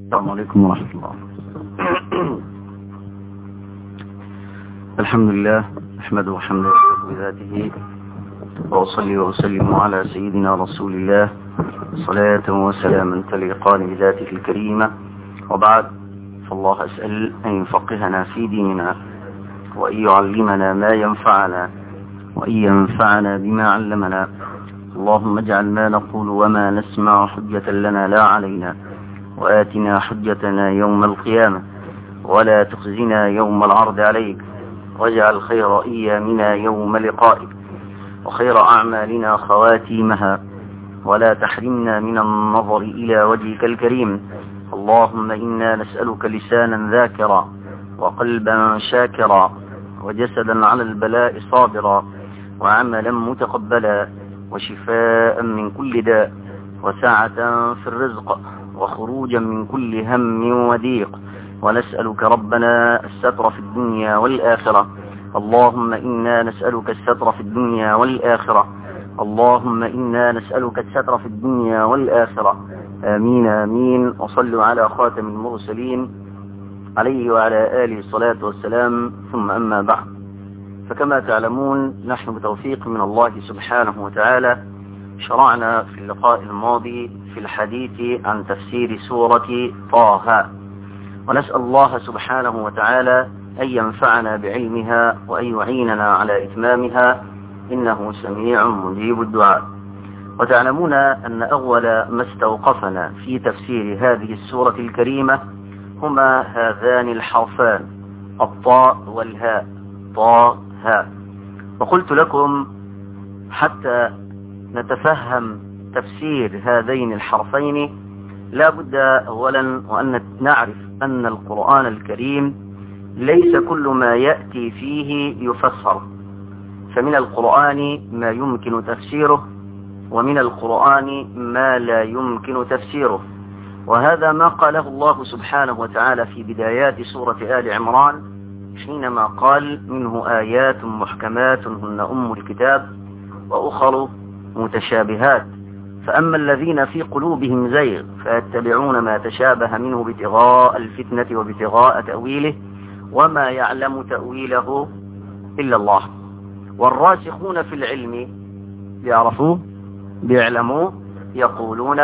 السلام عليكم ورحمة الله الحمد لله أحمده حمدا بذاته وأصلي وأسلم على سيدنا رسول الله صلاة وسلاما تليقان بذاته الكريمة وبعد فالله أسأل أن يفقهنا في ديننا وأن يعلمنا ما ينفعنا وأن ينفعنا بما علمنا اللهم اجعل ما نقول وما نسمع حجة لنا لا علينا وآتنا حجتنا يوم القيامة ولا تخزنا يوم العرض عليك واجعل خير أيامنا يوم لقائك وخير أعمالنا خواتيمها ولا تحرمنا من النظر إلى وجهك الكريم اللهم إنا نسألك لسانا ذاكرا وقلبا شاكرا وجسدا على البلاء صابرا وعملا متقبلا وشفاء من كل داء وسعة في الرزق وخروجا من كل هم وضيق ونسألك ربنا الستر في الدنيا والآخرة اللهم إنا نسألك الستر في الدنيا والآخرة اللهم إنا نسألك الستر في الدنيا والآخرة آمين آمين وصلوا على خاتم المرسلين عليه وعلى آله الصلاة والسلام ثم أما بعد فكما تعلمون نحن بتوفيق من الله سبحانه وتعالى شرعنا في اللقاء الماضي في الحديث عن تفسير سورة طه ونسأل الله سبحانه وتعالى أن ينفعنا بعلمها وأن يعيننا على إتمامها إنه سميع مجيب الدعاء وتعلمون أن أول ما استوقفنا في تفسير هذه السورة الكريمة هما هذان الحرفان الطاء والهاء طاء هاء وقلت لكم حتى نتفهم تفسير هذين الحرفين لا بد أولا وأن نعرف أن القرآن الكريم ليس كل ما يأتي فيه يفسر فمن القرآن ما يمكن تفسيره ومن القرآن ما لا يمكن تفسيره وهذا ما قاله الله سبحانه وتعالى في بدايات سورة آل عمران حينما قال منه آيات محكمات هن أم الكتاب وأخر متشابهات فأما الذين في قلوبهم زيغ فيتبعون ما تشابه منه ابتغاء الفتنة وابتغاء تأويله وما يعلم تأويله إلا الله والراسخون في العلم بيعرفوه بيعلموه يقولون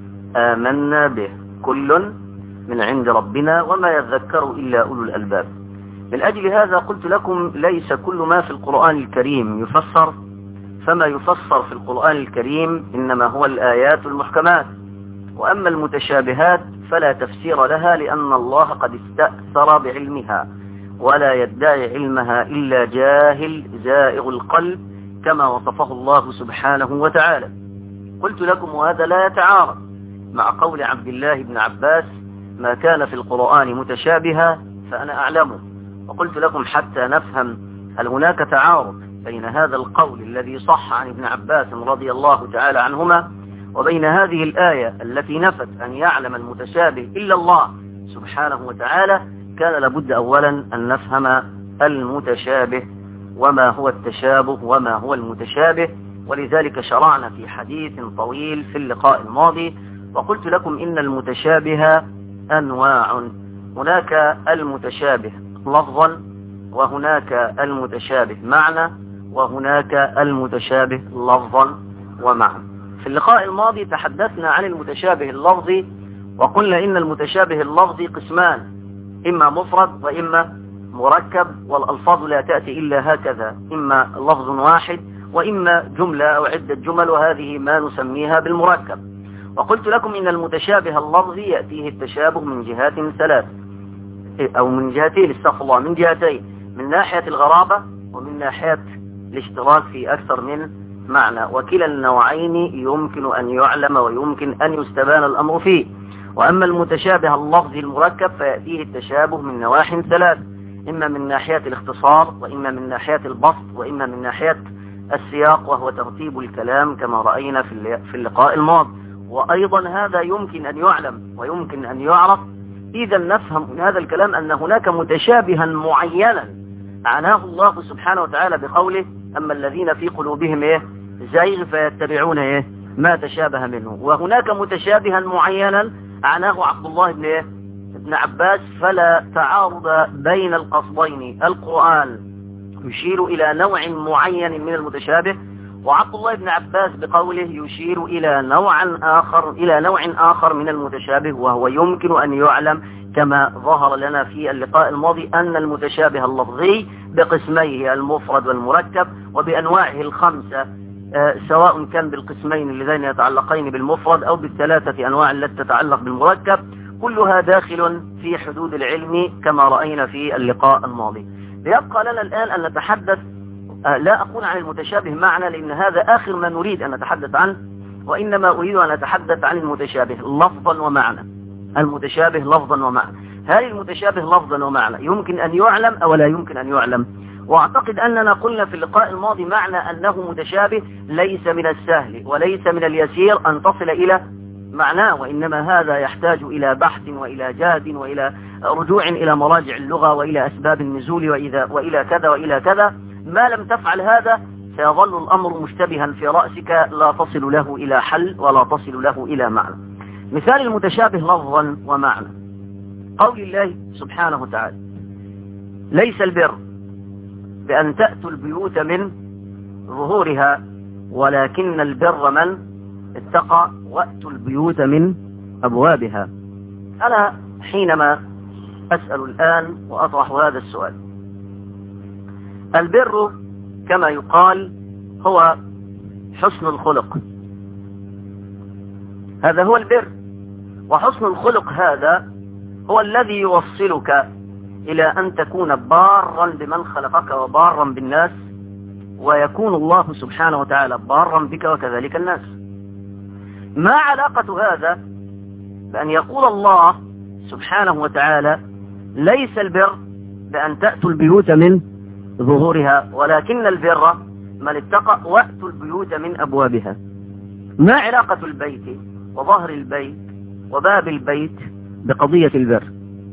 آمنا به كل من عند ربنا وما يذكر إلا أولو الألباب من أجل هذا قلت لكم ليس كل ما في القرآن الكريم يفسر فما يفسر في القرآن الكريم إنما هو الآيات المحكمات وأما المتشابهات فلا تفسير لها لأن الله قد استأثر بعلمها ولا يدعي علمها إلا جاهل زائغ القلب كما وصفه الله سبحانه وتعالى قلت لكم وهذا لا يتعارض مع قول عبد الله بن عباس ما كان في القرآن متشابها فأنا أعلمه وقلت لكم حتى نفهم هل هناك تعارض بين هذا القول الذي صح عن ابن عباس رضي الله تعالى عنهما وبين هذه الآية التي نفت أن يعلم المتشابه إلا الله سبحانه وتعالى كان لابد أولا أن نفهم المتشابه وما هو التشابه وما هو المتشابه ولذلك شرعنا في حديث طويل في اللقاء الماضي وقلت لكم إن المتشابه أنواع هناك المتشابه لفظا وهناك المتشابه معنى وهناك المتشابه لفظا ومعنى في اللقاء الماضي تحدثنا عن المتشابه اللفظي وقلنا إن المتشابه اللفظي قسمان إما مفرد وإما مركب والألفاظ لا تأتي إلا هكذا إما لفظ واحد وإما جملة أو عدة جمل وهذه ما نسميها بالمركب وقلت لكم إن المتشابه اللفظي يأتيه التشابه من جهات ثلاث أو من جهتين استغفر الله من جهتين من ناحية الغرابة ومن ناحية الاشتراك في أكثر من معنى وكلا النوعين يمكن أن يعلم ويمكن أن يستبان الأمر فيه وأما المتشابه اللفظي المركب فيأتيه التشابه من نواح ثلاث إما من ناحية الاختصار وإما من ناحية البسط وإما من ناحية السياق وهو ترتيب الكلام كما رأينا في اللقاء الماضي وأيضا هذا يمكن أن يعلم ويمكن أن يعرف إذا نفهم من هذا الكلام أن هناك متشابها معينا عناه الله سبحانه وتعالى بقوله أما الذين في قلوبهم إيه زيغ فيتبعون إيه ما تشابه منه وهناك متشابها معينا عناه عبد الله بن إيه ابن عباس فلا تعارض بين القصدين القرآن يشير إلى نوع معين من المتشابه وعبد الله بن عباس بقوله يشير إلى نوع آخر إلى نوع آخر من المتشابه وهو يمكن أن يعلم كما ظهر لنا في اللقاء الماضي أن المتشابه اللفظي بقسميه المفرد والمركب وبأنواعه الخمسة آه، سواء كان بالقسمين اللذين يتعلقين بالمفرد أو بالثلاثة أنواع التي تتعلق بالمركب كلها داخل في حدود العلم كما رأينا في اللقاء الماضي يبقى لنا الآن أن نتحدث آه، لا أقول عن المتشابه معنى لأن هذا آخر ما نريد أن نتحدث عنه وإنما أريد أن أتحدث عن المتشابه لفظا ومعنى المتشابه لفظا ومعنى هل المتشابه لفظا ومعنى يمكن أن يعلم أو لا يمكن أن يعلم واعتقد أننا قلنا في اللقاء الماضي معنى أنه متشابه ليس من السهل وليس من اليسير أن تصل إلى معناه وإنما هذا يحتاج إلى بحث وإلى جهد وإلى رجوع إلى مراجع اللغة وإلى أسباب النزول وإذا وإلى كذا وإلى كذا ما لم تفعل هذا سيظل الأمر مشتبها في رأسك لا تصل له إلى حل ولا تصل له إلى معنى مثال المتشابه لفظا ومعنى قول الله سبحانه وتعالى ليس البر بأن تأتوا البيوت من ظهورها ولكن البر من اتقى وأتوا البيوت من أبوابها أنا حينما أسأل الآن وأطرح هذا السؤال البر كما يقال هو حسن الخلق هذا هو البر وحسن الخلق هذا هو الذي يوصلك إلى أن تكون بارا بمن خلقك وبارا بالناس ويكون الله سبحانه وتعالى بارا بك وكذلك الناس ما علاقة هذا بأن يقول الله سبحانه وتعالى ليس البر بأن تأتوا البيوت من ظهورها ولكن البر من اتقى وأتوا البيوت من أبوابها ما علاقة البيت وظهر البيت وباب البيت بقضية البر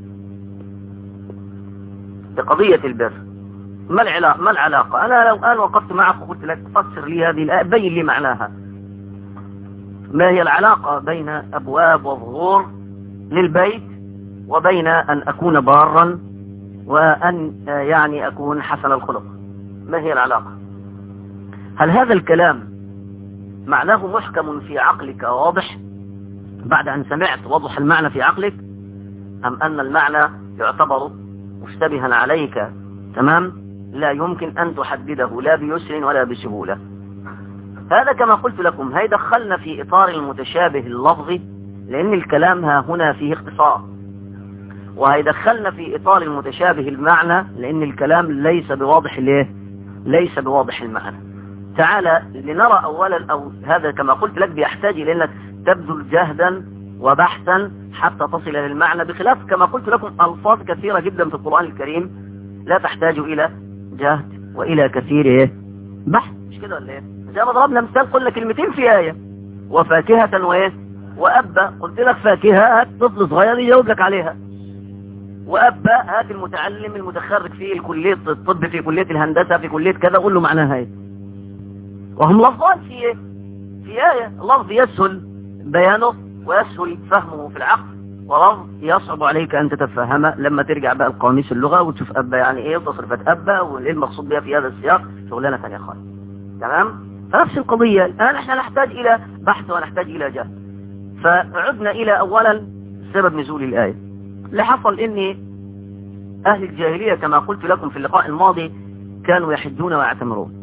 بقضية البر ما العلاقة, ما العلاقة أنا لو أنا وقفت معك وقلت لك فسر لي هذه الآية بين لي معناها ما هي العلاقة بين أبواب وظهور للبيت وبين أن أكون بارا وأن يعني أكون حسن الخلق ما هي العلاقة هل هذا الكلام معناه محكم في عقلك واضح بعد أن سمعت وضح المعنى في عقلك أم أن المعنى يعتبر مشتبها عليك تمام لا يمكن أن تحدده لا بيسر ولا بسهولة هذا كما قلت لكم هي دخلنا في إطار المتشابه اللفظي لأن الكلام ها هنا فيه اختصار وهي دخلنا في إطار المتشابه المعنى لأن الكلام ليس بواضح الايه ليس بواضح المعنى تعالى لنرى أولا أو هذا كما قلت لك بيحتاج إلى أنك تبذل جهدا وبحثا حتى تصل للمعنى بخلاف كما قلت لكم ألفاظ كثيرة جدا في القرآن الكريم لا تحتاج إلى جهد وإلى كثير إيه بحث مش كده ولا إيه زي ما ضربنا مثال قلنا كلمتين في آية وفاكهة وإيه وأبا قلت لك فاكهة هات طفل صغير يجاوب لك عليها وأبا هات المتعلم المتخرج في كلية الطب في كلية الهندسة في كلية كذا قول له معناها ايه وهم لفظان في ايه في آية لفظ يسهل بيانه ويسهل فهمه في العقل ولفظ يصعب عليك أن تتفهمه لما ترجع بقى القواميس اللغة وتشوف أبا يعني إيه وتصرفات أبا وإيه المقصود بها في هذا السياق شغلانة ثانية خالص تمام فنفس القضية الآن احنا نحتاج إلى بحث ونحتاج إلى جهد فعدنا إلى أولا سبب نزول الآية اللي حصل إن أهل الجاهلية كما قلت لكم في اللقاء الماضي كانوا يحجون ويعتمرون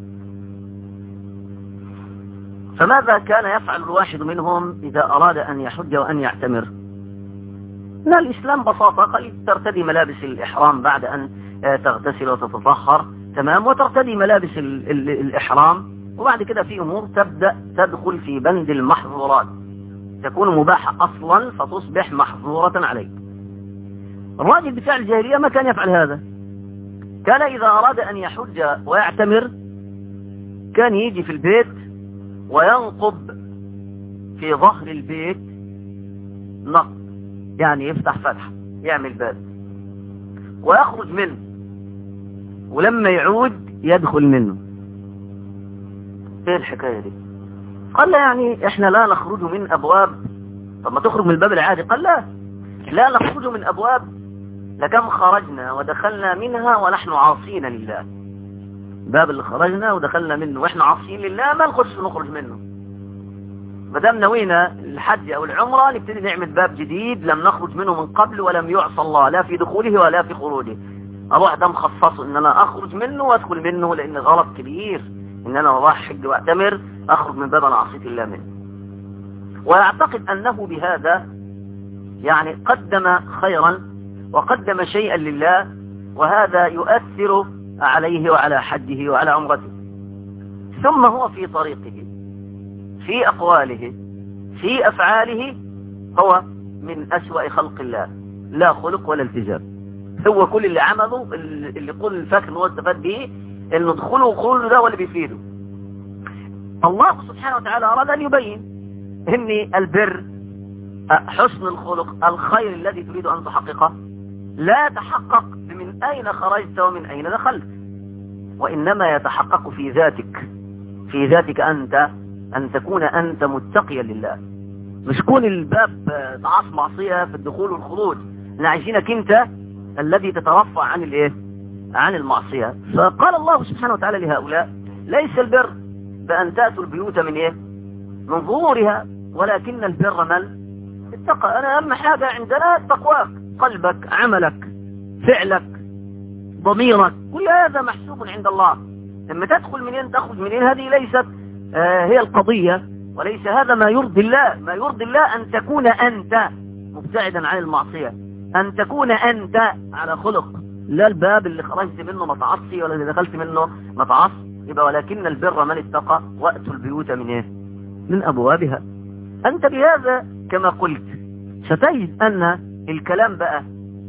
فماذا كان يفعل الواحد منهم إذا أراد أن يحج وأن يعتمر لا الإسلام بساطة قال ترتدي ملابس الإحرام بعد أن آه، تغتسل وتتطهر تمام وترتدي ملابس ال ال الإحرام وبعد كده في أمور تبدأ تدخل في بند المحظورات تكون مباحة أصلا فتصبح محظورة عليك الراجل بتاع الجاهلية ما كان يفعل هذا كان إذا أراد أن يحج ويعتمر كان يجي في البيت وينقب في ظهر البيت نقب يعني يفتح فتح يعمل باب ويخرج منه ولما يعود يدخل منه ايه الحكاية دي قال لا يعني احنا لا نخرج من ابواب طب ما تخرج من الباب العادي قال لا لا نخرج من أبواب لكم خرجنا ودخلنا منها ونحن عاصين لله باب اللي خرجنا ودخلنا منه واحنا عاصين لله ما نخش نخرج منه ما دام نوينا الحج او العمره نبتدي نعمل باب جديد لم نخرج منه من قبل ولم يعصى الله لا في دخوله ولا في خروجه اروح ده مخصصه ان انا اخرج منه وادخل منه لان غلط كبير ان انا راح حج واعتمر اخرج من باب انا عصيت الله منه ويعتقد انه بهذا يعني قدم خيرا وقدم شيئا لله وهذا يؤثر عليه وعلى حجه وعلى عمرته ثم هو في طريقه في أقواله في أفعاله هو من أسوأ خلق الله لا خلق ولا التزام هو كل اللي عمله اللي كل الفاكر هو استفاد به انه دخوله وخروجه ده هو اللي بيفيده الله سبحانه وتعالى أراد أن يبين ان البر حسن الخلق الخير الذي تريد أن تحققه لا يتحقق من أين خرجت ومن أين دخلت وإنما يتحقق في ذاتك في ذاتك أنت أن تكون أنت متقيا لله مش كون الباب ضعاف معصية في الدخول والخروج احنا عايزينك أنت الذي تترفع عن الايه عن المعصية فقال الله سبحانه وتعالى لهؤلاء ليس البر بأن تأتوا البيوت من ايه من ظهورها ولكن البر من اتقى أنا أهم حاجة عندنا تقواك قلبك عملك فعلك ضميرك كل هذا محسوب عند الله لما تدخل منين تخرج منين هذه ليست آه هي القضية وليس هذا ما يرضي الله ما يرضي الله أن تكون أنت مبتعدا عن المعصية أن تكون أنت على خلق لا الباب اللي خرجت منه متعصي ولا اللي دخلت منه متعص يبقى ولكن البر من اتقى وأتوا البيوت من إيه من أبوابها أنت بهذا كما قلت ستجد أن الكلام بقى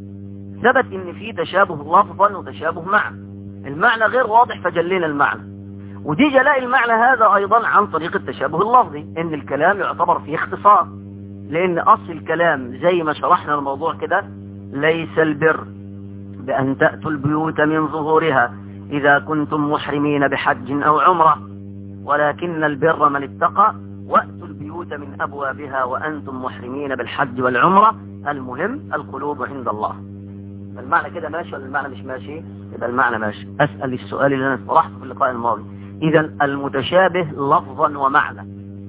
ثبت ان في تشابه لفظا وتشابه معنى المعنى غير واضح فجلينا المعنى ودي جلاء المعنى هذا ايضا عن طريق التشابه اللفظي ان الكلام يعتبر فيه اختصار لان اصل الكلام زي ما شرحنا الموضوع كده ليس البر بان تأتوا البيوت من ظهورها اذا كنتم محرمين بحج او عمره ولكن البر من اتقى وأتوا البيوت من أبوابها وأنتم محرمين بالحج والعمرة المهم القلوب عند الله المعنى كده ماشي ولا المعنى مش ماشي يبقى المعنى ماشي أسأل السؤال اللي أنا طرحته في اللقاء الماضي إذا المتشابه لفظا ومعنى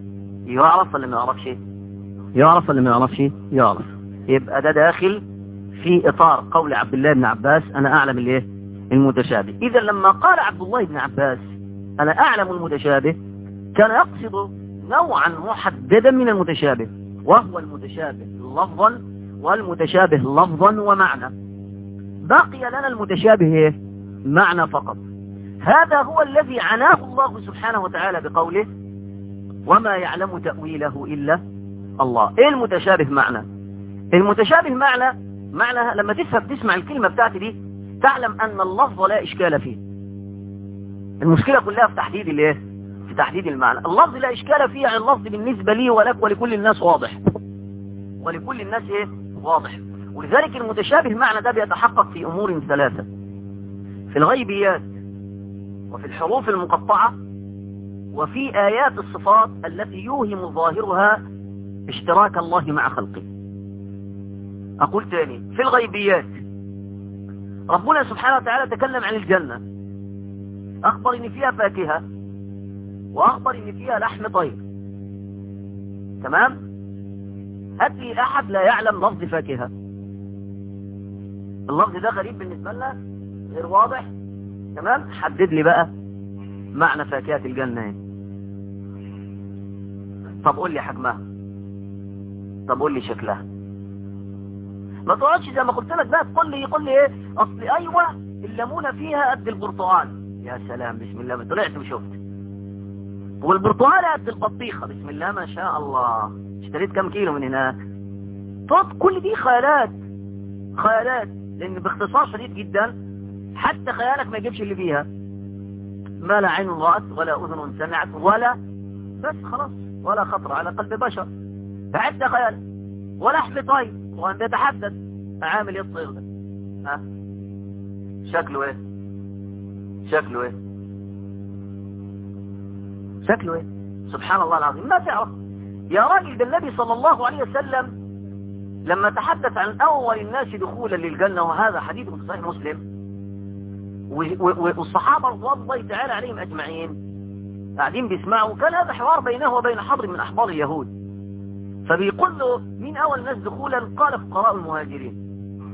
يعرف ولا ما يعرفش يعرف ولا ما يعرفش يعرف يبقى ده داخل في إطار قول عبد الله بن عباس أنا أعلم الايه المتشابه إذا لما قال عبد الله بن عباس أنا أعلم المتشابه كان يقصد نوعا محددا من المتشابه وهو المتشابه لفظا والمتشابه لفظا ومعنى بقي لنا المتشابه ايه معنى فقط هذا هو الذي عناه الله سبحانه وتعالى بقوله وما يعلم تأويله إلا الله ايه المتشابه معنى المتشابه معنى معنى لما تفهم تسمع الكلمة بتاعتي دي تعلم أن اللفظ لا إشكال فيه المشكلة كلها في تحديد الايه في تحديد المعنى اللفظ لا إشكال فيه عن اللفظ بالنسبة لي ولك ولكل الناس واضح ولكل الناس ايه واضح ولذلك المتشابه معنى ده بيتحقق في أمور ثلاثة في الغيبيات وفي الحروف المقطعة وفي آيات الصفات التي يوهم ظاهرها اشتراك الله مع خلقه أقول تاني في الغيبيات ربنا سبحانه وتعالى تكلم عن الجنة أخبر إن فيها فاكهة وأخبر إن فيها لحم طير تمام هات لي أحد لا يعلم لفظ فاكهة اللفظ ده غريب بالنسبة لنا غير واضح تمام حدد لي بقى معنى فاكهة الجنة ايه طب قول لي حجمها طب قول لي شكلها ما تقعدش زي ما قلت لك بقى تقول لي يقول لي ايه اصل ايوه الليمونه فيها قد البرتقال يا سلام بسم الله طلعت وشفت والبرتقال قد البطيخه بسم الله ما شاء الله اشتريت كام كيلو من هناك طب كل دي خيالات خيالات لان باختصار شديد جدا حتى خيالك ما يجيبش اللي فيها ما لا عين رأت ولا أذن سمعت ولا بس خلاص ولا خطر على قلب بشر فحتى خيال ولا لحم طيب وأن يتحدث عامل يطير ده ها شكله ايه شكله ايه شكله ايه سبحان الله العظيم ما تعرف يا راجل ده النبي صلى الله عليه وسلم لما تحدث عن أول الناس دخولا للجنة وهذا حديث في صحيح مسلم والصحابة رضوان الله تعالى عليهم أجمعين قاعدين بيسمعوا كان هذا حوار بينه وبين حضر من أحبار اليهود فبيقول له مين أول الناس دخولا قال فقراء المهاجرين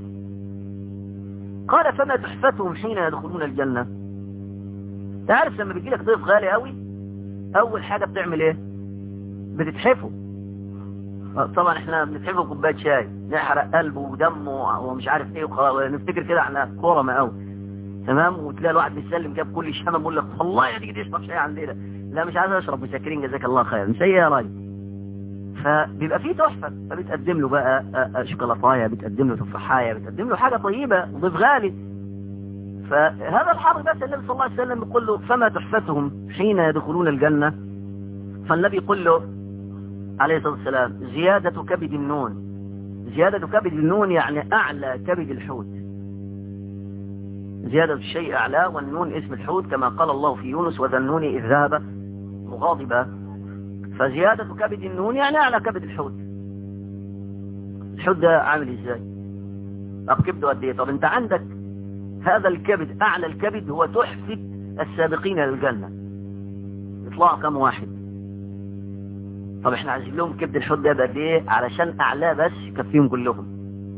قال فما تحفتهم حين يدخلون الجنة تعرف لما بيجي لك ضيف غالي قوي أول حاجة بتعمل إيه بتتحفه طبعا احنا بنتحفه كوبايه شاي نحرق قلبه ودمه ومش عارف ايه ونفتكر كده احنا كرمه قوي تمام وتلاقي الواحد بيسلم جاب كل الشمم يقول لك والله يا تيجي تشرب شاي عندنا لا مش عايز اشرب مسكرين جزاك الله خير مش يا راجل فبيبقى فيه تحفه فبتقدم له بقى شوكولاتايه بتقدم له تفاحايه بتقدم له حاجه طيبه ضيف غالي فهذا الحرب بس النبي صلى الله عليه وسلم يقول له فما تحفتهم حين يدخلون الجنه فالنبي يقول له عليه الصلاه والسلام زياده كبد النون زياده كبد النون يعني اعلى كبد الحوت زيادة الشيء أعلى والنون اسم الحوت كما قال الله في يونس وذا النون إذ ذهب مغاضبا فزيادة كبد النون يعني أعلى كبد الحوت الحوت ده عامل إزاي طب كبده قد إيه طب أنت عندك هذا الكبد أعلى الكبد هو تحفة السابقين للجنة يطلعوا كم واحد طب احنا عايزين لهم كبد الحوت ده قد إيه علشان أعلاه بس يكفيهم كلهم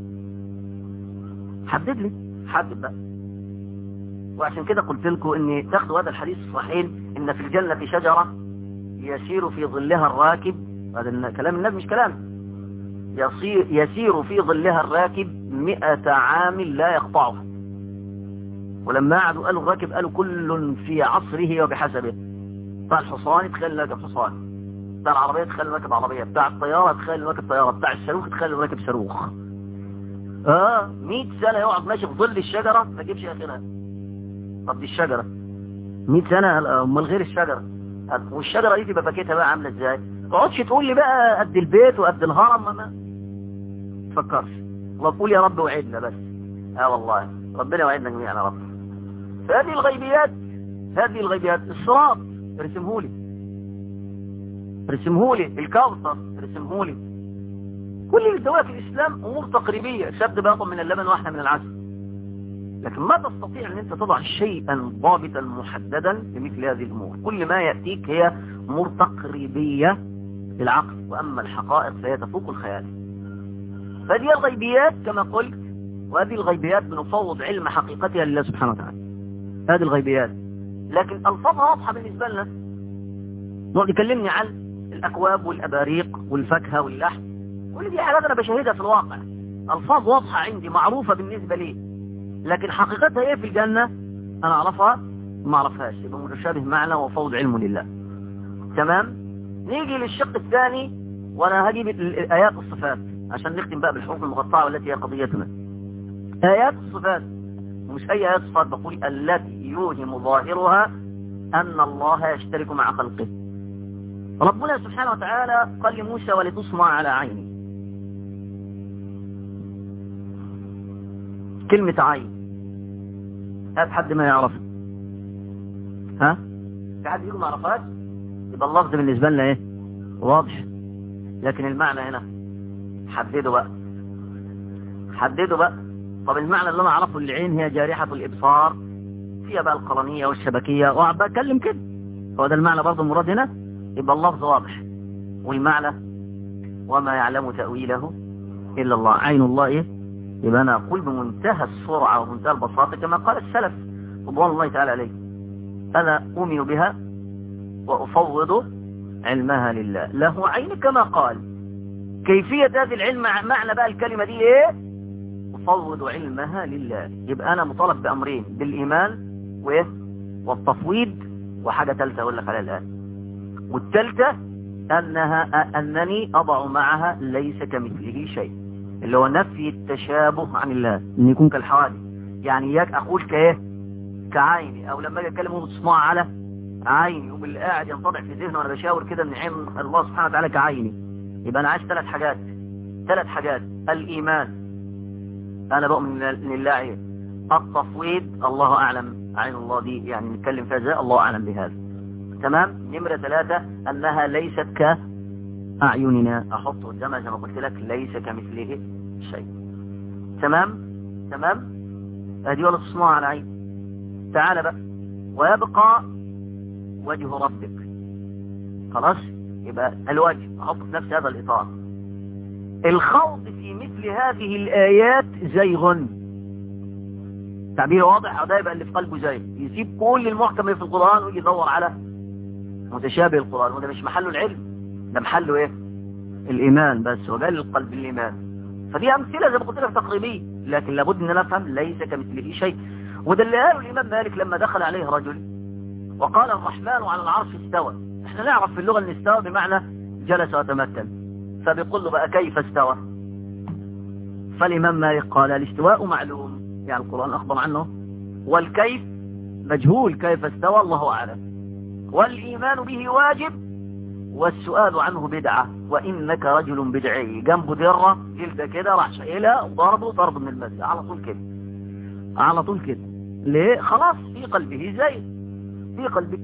حدد لي حدد بقى وعشان كده قلت لكم ان تاخدوا هذا الحديث الصحيح ان في الجنة شجرة يسير في ظلها الراكب هذا كلام النبي مش كلام يصير يسير في ظلها الراكب مئة عام لا يقطعها ولما قعدوا قالوا الراكب قالوا كل في عصره وبحسبه بتاع الحصان تخيل راكب حصان بتاع العربية تخيل راكب عربية بتاع الطيارة تخيل راكب طيارة بتاع الصاروخ تخيل راكب صاروخ اه 100 سنة يقعد ماشي في ظل الشجرة ما يجيبش اخرها طب دي الشجرة 100 سنة امال غير الشجرة والشجرة دي تبقى باكيتها بقى عاملة ازاي ما تقعدش تقول لي بقى قد البيت وقد الهرم ما تفكرش الله تقول يا رب وعدنا بس اه والله ربنا وعدنا جميعا يا رب فهذه الغيبيات هذه الغيبيات الصراط رسمهولي رسمهولي الكوثر رسمهولي كل اللي سواها في الإسلام أمور تقريبية شد باطن من اللبن واحدة من العسل لكن ما تستطيع أن أنت تضع شيئا ضابطا محددا لمثل هذه الأمور كل ما يأتيك هي أمور تقريبية للعقل وأما الحقائق فهي تفوق الخيال فهذه الغيبيات كما قلت وهذه الغيبيات بنفوض علم حقيقتها لله سبحانه وتعالى هذه الغيبيات لكن ألفاظها واضحة بالنسبة لنا نقعد يكلمني عن الأكواب والأباريق والفاكهة واللحم كل دي حاجات أنا بشاهدها في الواقع ألفاظ واضحة عندي معروفة بالنسبة لي لكن حقيقتها ايه في الجنة انا اعرفها ما اعرفهاش يبقى متشابه معنا وفوض علم لله تمام نيجي للشق الثاني وانا هجيب ايات الصفات عشان نختم بقى بالحروف المقطعة والتي هي قضيتنا ايات الصفات ومش اي ايات الصفات بقول التي يوهم ظاهرها ان الله يشترك مع خلقه ربنا سبحانه وتعالى قال لموسى ولتصنع على عيني كلمة عين هات حد ما يعرف ها في حد يقول ما عرفهاش يبقى اللفظ بالنسبة لنا ايه واضح لكن المعنى هنا حدده بقى حدده بقى طب المعنى اللي انا اعرفه العين هي جارحة الابصار فيها بقى القرنية والشبكية وقعد بقى اتكلم كده هو ده المعنى برضه المراد هنا يبقى اللفظ واضح والمعنى وما يعلم تأويله إلا الله عين الله إيه يبقى أنا أقول بمنتهى السرعة ومنتهى البساطة كما قال السلف رضوان الله تعالى عليه أنا أؤمن بها وأفوض علمها لله له عين كما قال كيفية هذه العلم معنى بقى الكلمة دي إيه أفوض علمها لله يبقى أنا مطالب بأمرين بالإيمان وإيه والتفويض وحاجة ثالثة أقول لك عليها الآن والثالثة أنها أنني أضع معها ليس كمثله شيء اللي هو نفي التشابه عن الله ان يكون كالحوادث يعني اياك اقول كايه كعيني او لما اجي اتكلم هو تصنع على عيني وباللي قاعد ينطبع في ذهنه وانا بشاور كده ان عين الله سبحانه وتعالى كعيني يبقى انا عايز ثلاث حاجات ثلاث حاجات الايمان انا بؤمن ان الله عين التفويض الله اعلم عين الله دي يعني نتكلم فيها ازاي الله اعلم بهذا تمام نمرة ثلاثة انها ليست ك أعيننا أحط قدامها زي ما قلت لك ليس كمثله شيء تمام تمام هذه ولا تصنع على عين تعال بقى ويبقى وجه ربك خلاص يبقى الوجه احط في نفس هذا الاطار الخوض في مثل هذه الايات زيغ تعبير واضح ده يبقى اللي في قلبه زيغ يسيب كل المحكم في القرآن ويجي يدور على متشابه القرآن وده مش محله العلم ده محله ايه الايمان بس وقال القلب الايمان فدي امثله زي ما قلت لك تقريبيه لكن لابد ان نفهم ليس كمثله شيء وده اللي قاله الامام مالك لما دخل عليه رجل وقال الرحمن على العرش استوى احنا نعرف في اللغه ان استوى بمعنى جلس وتمثل فبيقول له بقى كيف استوى فالامام مالك قال الاستواء معلوم يعني القران اخبر عنه والكيف مجهول كيف استوى الله اعلم والايمان به واجب والسؤال عنه بدعة وإنك رجل بدعي جنبه درة جلده كده راح شايلها وضربه ضرب من المسجد على طول كده على طول كده ليه خلاص في قلبه زي في قلبه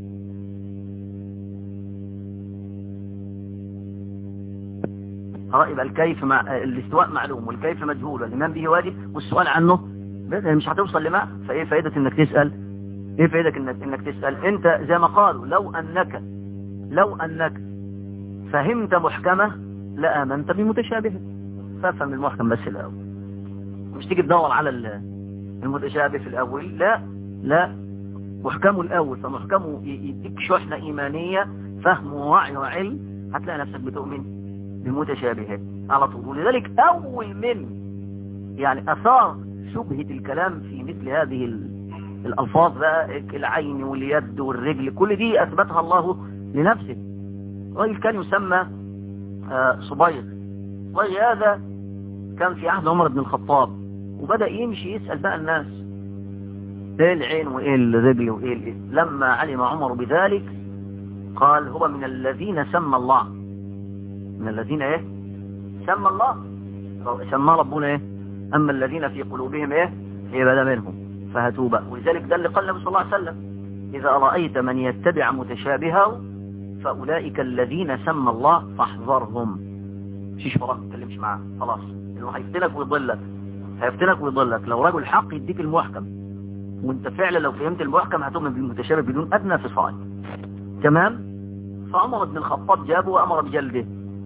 يبقى الكيف مع الاستواء معلوم والكيف مجهول والإيمان به واجب والسؤال عنه مش هتوصل لما فايه فائدة انك تسأل ايه فائدة انك, إنك تسأل انت زي ما قالوا لو انك لو أنك فهمت محكمة لآمنت بمتشابه فافهم المحكم بس الأول مش تيجي تدور على المتشابه في الأول لا لا محكمه الأول فمحكمه يديك شحنة إيمانية فهم ووعي وعلم هتلاقي نفسك بتؤمن بمتشابهات على طول ولذلك أول من يعني أثار شبهة الكلام في مثل هذه الألفاظ بقى العين واليد والرجل كل دي أثبتها الله لنفسه راجل كان يسمى صبيغ صبيغ هذا كان في عهد عمر بن الخطاب وبدأ يمشي يسأل بقى الناس ايه العين وايه الرجل وايه الإيه لما علم عمر بذلك قال هو من الذين سمى الله من الذين ايه سمى الله سمى ربنا ايه اما الذين في قلوبهم ايه عبادة منهم فهتوا بقى ولذلك ده اللي قال النبي صلى الله عليه وسلم إذا رأيت من يتبع متشابهه فأولئك الذين سمى الله فاحذرهم مشيش وراك ما تكلمش معاه خلاص انه هيفتنك ويضلك هيفتنك ويضلك لو رجل حق يديك المحكم وانت فعلا لو فهمت المحكم هتؤمن بالمتشابه بدون ادنى فصال تمام فامر ابن الخطاب جابه وامر بجلده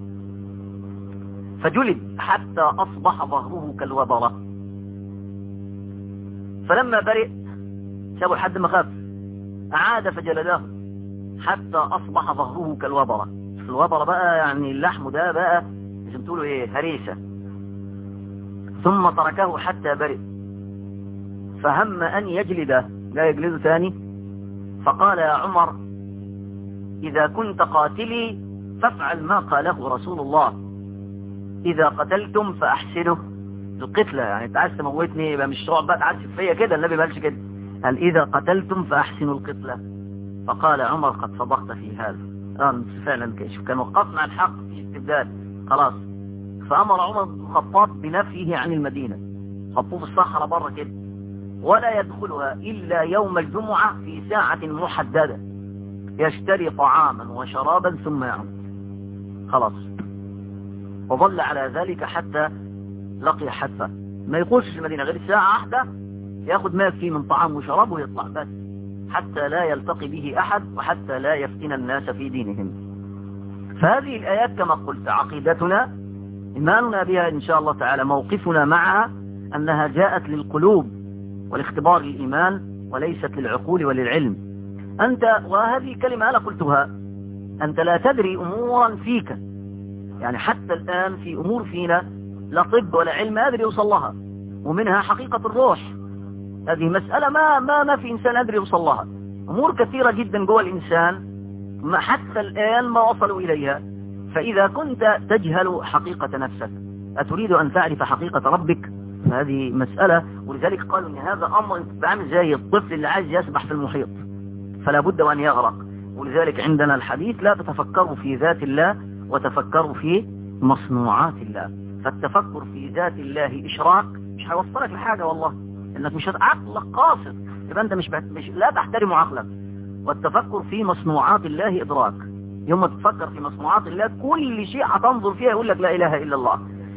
فجلد حتى اصبح ظهره كالوبرة فلما برئ سابوا لحد ما خاف اعاد فجلده حتى أصبح ظهره كالوبرة الوبرة بقى يعني اللحم ده بقى لازم تقولوا ايه هريسة ثم تركه حتى برئ فهم أن يجلده لا يجلده ثاني فقال يا عمر إذا كنت قاتلي فافعل ما قاله رسول الله إذا قتلتم فأحسنه القتلة يعني انت عايز تموتني يبقى مش تقعد بقى تعذب فيا كده النبي ما قالش كده قال إذا قتلتم فأحسنوا القتلة فقال عمر قد صدقت في هذا آه فعلا كيش كان وقفنا الحق في استبدال خلاص فأمر عمر بن الخطاب بنفيه عن المدينة حطوه في الصحراء بره كده ولا يدخلها إلا يوم الجمعة في ساعة محددة يشتري طعاما وشرابا ثم يعود خلاص وظل على ذلك حتى لقي حتى ما يقولش المدينة غير ساعة واحدة ياخد ما يكفي من طعام وشراب ويطلع بس حتى لا يلتقي به أحد وحتى لا يفتن الناس في دينهم فهذه الآيات كما قلت عقيدتنا إيماننا بها إن شاء الله تعالى موقفنا معها أنها جاءت للقلوب والاختبار الإيمان وليست للعقول وللعلم أنت وهذه كلمة أنا قلتها أنت لا تدري أمورا فيك يعني حتى الآن في أمور فينا لا طب ولا علم أدري يوصل لها ومنها حقيقة الروح هذه مسألة ما ما ما في إنسان أدري يوصل لها أمور كثيرة جدا جوه الإنسان ما حتى الآن ما وصلوا إليها فإذا كنت تجهل حقيقة نفسك أتريد أن تعرف حقيقة ربك هذه مسألة ولذلك قالوا أن هذا أمر بعمل زي الطفل اللي عايز يسبح في المحيط فلا بد وأن يغرق ولذلك عندنا الحديث لا تتفكروا في ذات الله وتفكروا في مصنوعات الله فالتفكر في ذات الله إشراك مش هيوصلك لحاجة والله انك مش عقلك قاصر يبقى انت مش, مش لا تحترم عقلك والتفكر في مصنوعات الله ادراك يوم ما تفكر في مصنوعات الله كل شيء هتنظر فيها يقول لك لا اله الا الله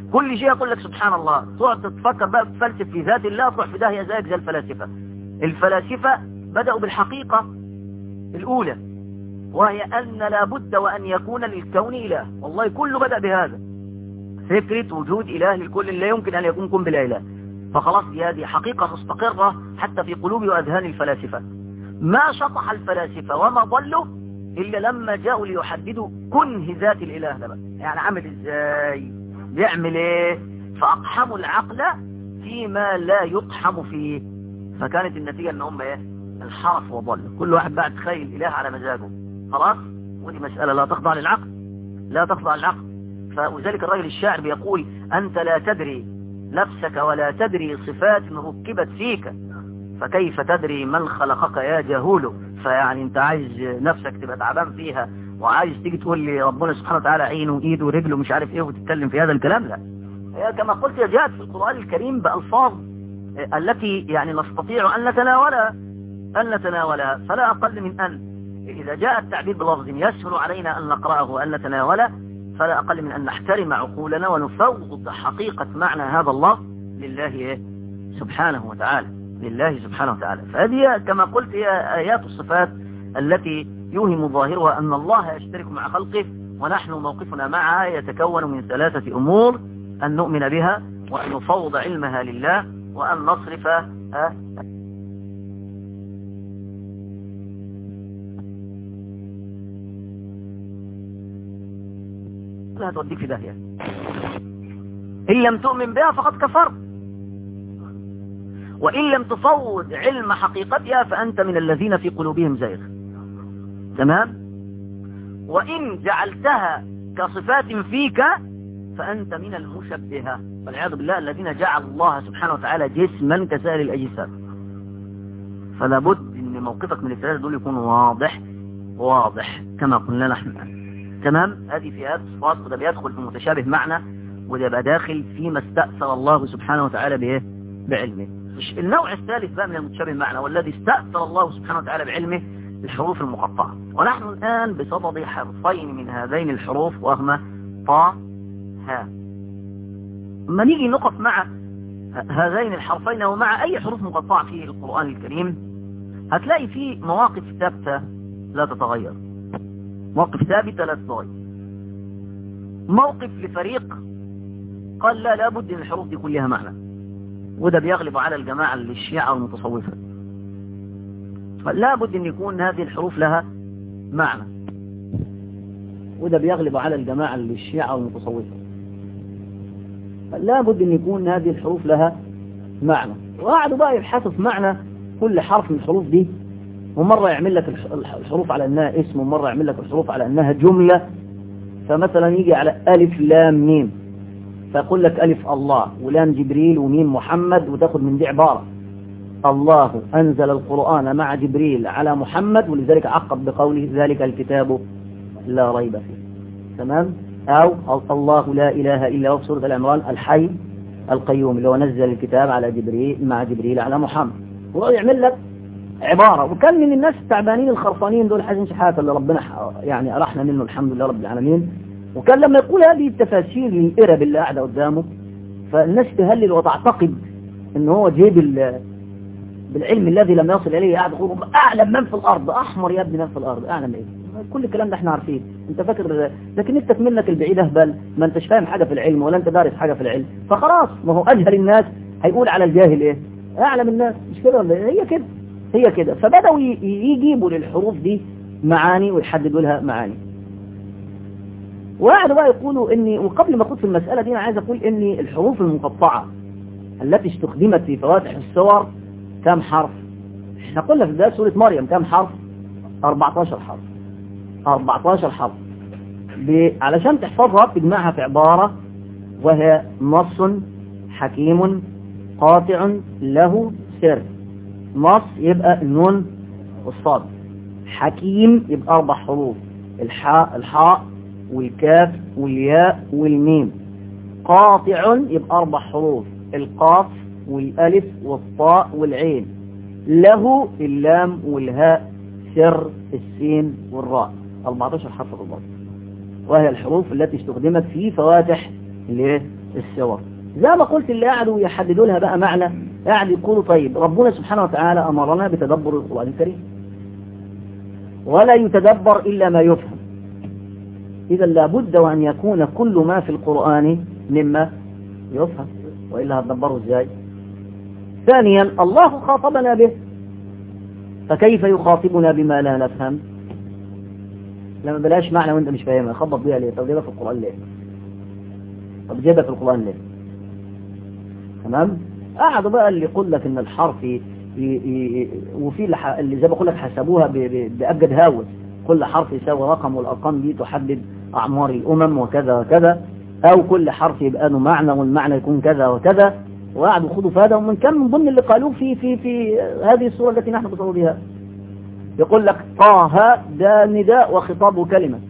كل شيء يقول لك سبحان الله تقعد تتفكر بقى تفلسف في ذات الله تروح في داهية زيك زي الفلاسفة الفلاسفة بدأوا بالحقيقة الأولى وهي أن لابد وأن يكون للكون إله والله كله بدأ بهذا فكرة وجود إله للكل لا يمكن أن يكون كن بلا إله فخلاص دي هذه حقيقة مستقرة حتى في قلوب وأذهان الفلاسفة ما شطح الفلاسفة وما ضلوا إلا لما جاءوا ليحددوا كنه ذات الإله ده بقى يعني عمل إزاي بيعمل إيه فأقحموا العقل فيما لا يقحم فيه فكانت النتيجة ان هم ايه الحرف وضل كل واحد بقى تخيل اله على مزاجه خلاص ودي مسألة لا تخضع للعقل لا تخضع للعقل فوذلك الرجل الشاعر بيقول أنت لا تدري نفسك ولا تدري صفات ركبت فيك فكيف تدري من خلقك يا جهول فيعني انت عايز نفسك تبقى تعبان فيها وعايز تيجي تقول لي ربنا سبحانه وتعالى عينه وايده ورجله مش عارف ايه وتتكلم في هذا الكلام لا هي كما قلت جاءت في القرآن الكريم بألفاظ التي يعني نستطيع أن نتناولها أن نتناولها فلا أقل من أن إذا جاء التعبير بلفظ يسهل علينا أن نقرأه وأن نتناوله فلا أقل من أن نحترم عقولنا ونفوض حقيقة معنى هذا الله لله سبحانه وتعالى لله سبحانه وتعالى فهذه كما قلت هي آيات الصفات التي يوهم ظاهرها أن الله يشترك مع خلقه ونحن موقفنا معها يتكون من ثلاثة أمور أن نؤمن بها وأن نفوض علمها لله وأن نصرف لا توديك في داهية إن لم تؤمن بها فقد كفرت وإن لم تفوض علم حقيقتها فأنت من الذين في قلوبهم زيغ تمام وإن جعلتها كصفات فيك فأنت من المشبهة والعياذ بالله الذين جعل الله سبحانه وتعالى جسما كسائر الأجساد فلا بد ان موقفك من الثلاثة دول يكون واضح واضح كما قلنا نحن تمام هذه فئات صفات وده بيدخل في متشابه معنى وده يبقى داخل فيما استأثر الله سبحانه وتعالى به بعلمه النوع الثالث بقى من المتشابه معنى والذي استأثر الله سبحانه وتعالى بعلمه الحروف المقطعة ونحن الآن بصدد حرفين من هذين الحروف وهما طا ها ما نيجي نقف مع هذين الحرفين ومع أي حروف مقطعة في القرآن الكريم هتلاقي فيه مواقف ثابتة لا تتغير مواقف ثابتة لا تتغير موقف لفريق قال لا لابد ان الحروف دي كلها معنى وده بيغلب على الجماعة الشيعة والمتصوفة فلا بد ان يكون هذه الحروف لها معنى وده بيغلب على الجماعة الشيعة والمتصوفة لا بد ان يكون هذه الحروف لها معنى وقعدوا بقى يبحثوا في معنى كل حرف من الحروف دي ومرة يعمل لك الحروف على انها اسم ومرة يعمل لك الحروف على انها جملة فمثلا يجي على الف لام ميم فيقول لك الف الله ولام جبريل وميم محمد وتاخد من دي عبارة الله انزل القرآن مع جبريل على محمد ولذلك عقب بقوله ذلك الكتاب لا ريب فيه تمام أو الله لا إله إلا هو سورة العمران الحي القيوم اللي هو نزل الكتاب على جبريل مع جبريل على محمد وهو يعمل لك عبارة وكان من الناس التعبانين الخرفانين دول حزين شحاتة اللي ربنا يعني أرحنا منه الحمد لله رب العالمين وكان لما يقول هذه التفاسير للإرب اللي قاعدة قدامه فالناس تهلل وتعتقد ان هو جيب بالعلم الذي لم يصل إليه قاعد يقول أعلم من في الأرض أحمر يا ابني من في الأرض أعلم إيه كل الكلام ده احنا عارفين انت فاكر لكن انت منك البعيد اهبل ما انتش فاهم حاجة في العلم ولا انت دارس حاجة في العلم فخلاص ما هو اجهل الناس هيقول على الجاهل ايه اعلم الناس مش كده ولا هي كده هي كده فبدأوا يجيبوا للحروف دي معاني ويحددوا لها معاني وقعدوا بقى يقولوا اني وقبل ما اخد في المسألة دي انا عايز اقول اني الحروف المقطعة التي استخدمت في فواتح الصور كم حرف احنا قلنا في بداية سورة مريم كم حرف 14 حرف 14 حرف علشان تحفظها بتجمعها في عبارة وهي نص حكيم قاطع له سر نص يبقى النون والصاد حكيم يبقى أربع حروف الحاء الحاء والكاف والياء والميم قاطع يبقى أربع حروف القاف والألف والطاء والعين له اللام والهاء سر السين والراء 14 حرف بالضبط وهي الحروف التي استخدمت في فواتح السور زي ما قلت اللي قعدوا يحددوا لها بقى معنى قاعد يقولوا طيب ربنا سبحانه وتعالى أمرنا بتدبر القرآن الكريم ولا يتدبر إلا ما يفهم إذا لابد وأن يكون كل ما في القرآن مما يفهم وإلا هتدبره إزاي ثانيا الله خاطبنا به فكيف يخاطبنا بما لا نفهم لما بلاش معنى وانت مش فاهمها خبط بيها ليه طب جايبها في القرآن ليه طب جايبها في القرآن ليه تمام قعدوا بقى اللي يقول لك ان الحرف ي... ي... وفي اللي زي ما بقول لك حسبوها ب... ب... بأبجد هاوس كل حرف يساوي رقم والأرقام دي تحدد أعمار الأمم وكذا وكذا أو كل حرف يبقى له معنى والمعنى يكون كذا وكذا وقعدوا خدوا فهذا ومن كان من ضمن اللي قالوه في في في هذه الصورة التي نحن بصور بها يقول لك طه ده نداء وخطاب وكلمة